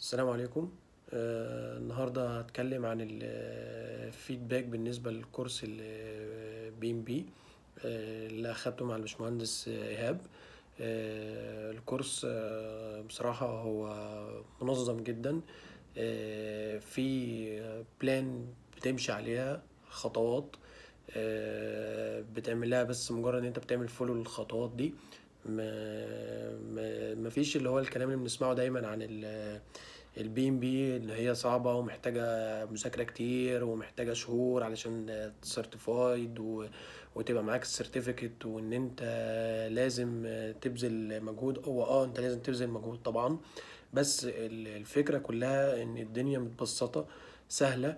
السلام عليكم آه، النهاردة هتكلم عن الفيدباك بالنسبة للكورس البي ام بي اللي أخدته مع الباشمهندس إيهاب آه، الكورس آه، بصراحة هو منظم جدا آه، في بلان بتمشي عليها خطوات آه، بتعملها بس مجرد ان انت بتعمل فولو للخطوات دي ما ما مفيش اللي هو الكلام اللي بنسمعه دايما عن البي ام بي اللي هي صعبة ومحتاجة مذاكرة كتير ومحتاجة شهور علشان تسيرتيفايد وتبقى معاك السيرتيفيكت وان انت لازم تبذل مجهود هو اه انت لازم تبذل مجهود طبعا بس ال- الفكرة كلها ان الدنيا متبسطة سهلة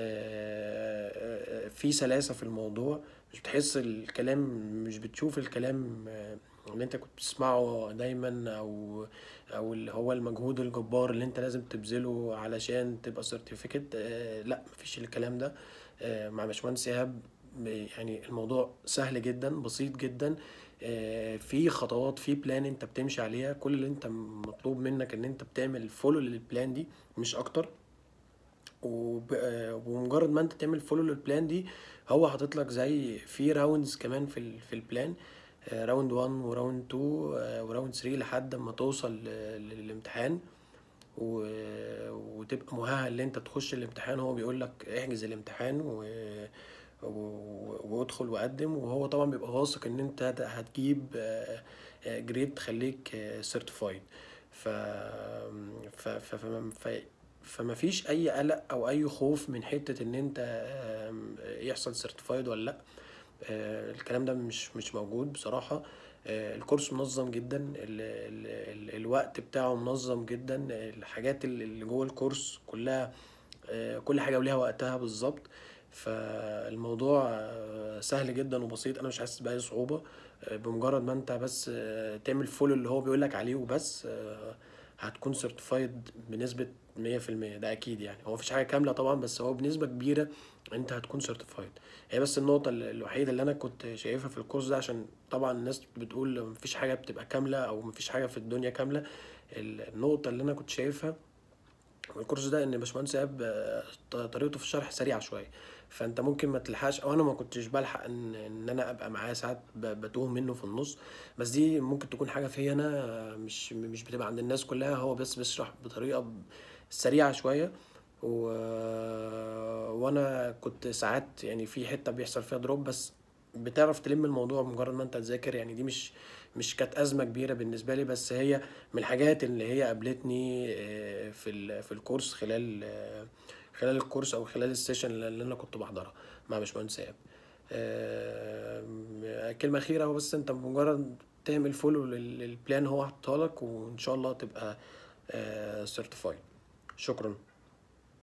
آه، في سلاسة في الموضوع مش بتحس الكلام مش بتشوف الكلام آه، اللي انت كنت بتسمعه دايما او او اللي هو المجهود الجبار اللي انت لازم تبذله علشان تبقى سيرتيفيكت لا مفيش الكلام ده آه، مع باشمهندس ايهاب يعني الموضوع سهل جدا بسيط جدا آه، في خطوات في بلان انت بتمشي عليها كل اللي انت مطلوب منك ان انت بتعمل فولو للبلان دي مش اكتر وب- آه، وبمجرد ما انت تعمل فولو للبلان دي هو حاطط لك زي في راوندز كمان في ال في البلان راوند 1 وراوند 2 آه، وراوند 3 لحد ما توصل ل- للامتحان و- وتبقى مؤهل ان انت تخش الامتحان هو بيقول لك احجز الامتحان و... و... وادخل وقدم وهو طبعا بيبقى واثق ان انت هت- هتجيب جريد تخليك سيرتيفايد ف... ف... ف... ف... ف... فما فيش اي قلق او اي خوف من حتة ان انت آم، يحصل سيرتيفايد ولا لا آه، الكلام ده مش مش موجود بصراحة آه، الكورس منظم جدا ال ال ال الوقت بتاعه منظم جدا الحاجات اللي اللي جوه الكورس كلها آه، كل حاجة وليها وقتها بالظبط فالموضوع آه، سهل جدا وبسيط انا مش حاسس بأي صعوبة آه، بمجرد ما انت بس آه، تعمل فولو اللي هو بيقولك عليه وبس آه، هتكون سيرتيفايد بنسبة مية في المية ده أكيد يعني هو مفيش حاجة كاملة طبعا بس هو بنسبة كبيرة أنت هتكون سيرتيفايد هي بس النقطة ال- الوحيدة اللي أنا كنت شايفها في الكورس ده عشان طبعا الناس بتقول مفيش حاجة بتبقى كاملة أو مفيش حاجة في الدنيا كاملة ال- النقطة اللي أنا كنت شايفها الكورس ده ان باشمهندس ايهاب آه، ط- طريقته في الشرح سريعه شويه فانت ممكن ما تلحقش او انا ما كنتش بلحق ان ان انا ابقى معاه ساعات ب- بتوه منه في النص بس دي ممكن تكون حاجه فيا انا آه، مش مش بتبقى عند الناس كلها هو بس بيشرح بطريقه ب- سريعه شويه و... وانا كنت ساعات يعني في حته بيحصل فيها دروب بس بتعرف تلم الموضوع بمجرد ما انت تذاكر يعني دي مش مش كانت ازمه كبيره بالنسبه لي بس هي من الحاجات اللي هي قابلتني آه، في ال- في الكورس خلال آه، خلال الكورس او خلال السيشن اللي انا كنت بحضرها مع باشمهندس ايهاب آه، كلمه اخيره هو بس انت مجرد تعمل فولو للبلان هو حاططها لك وان شاء الله تبقى سيرتيفايد شكرا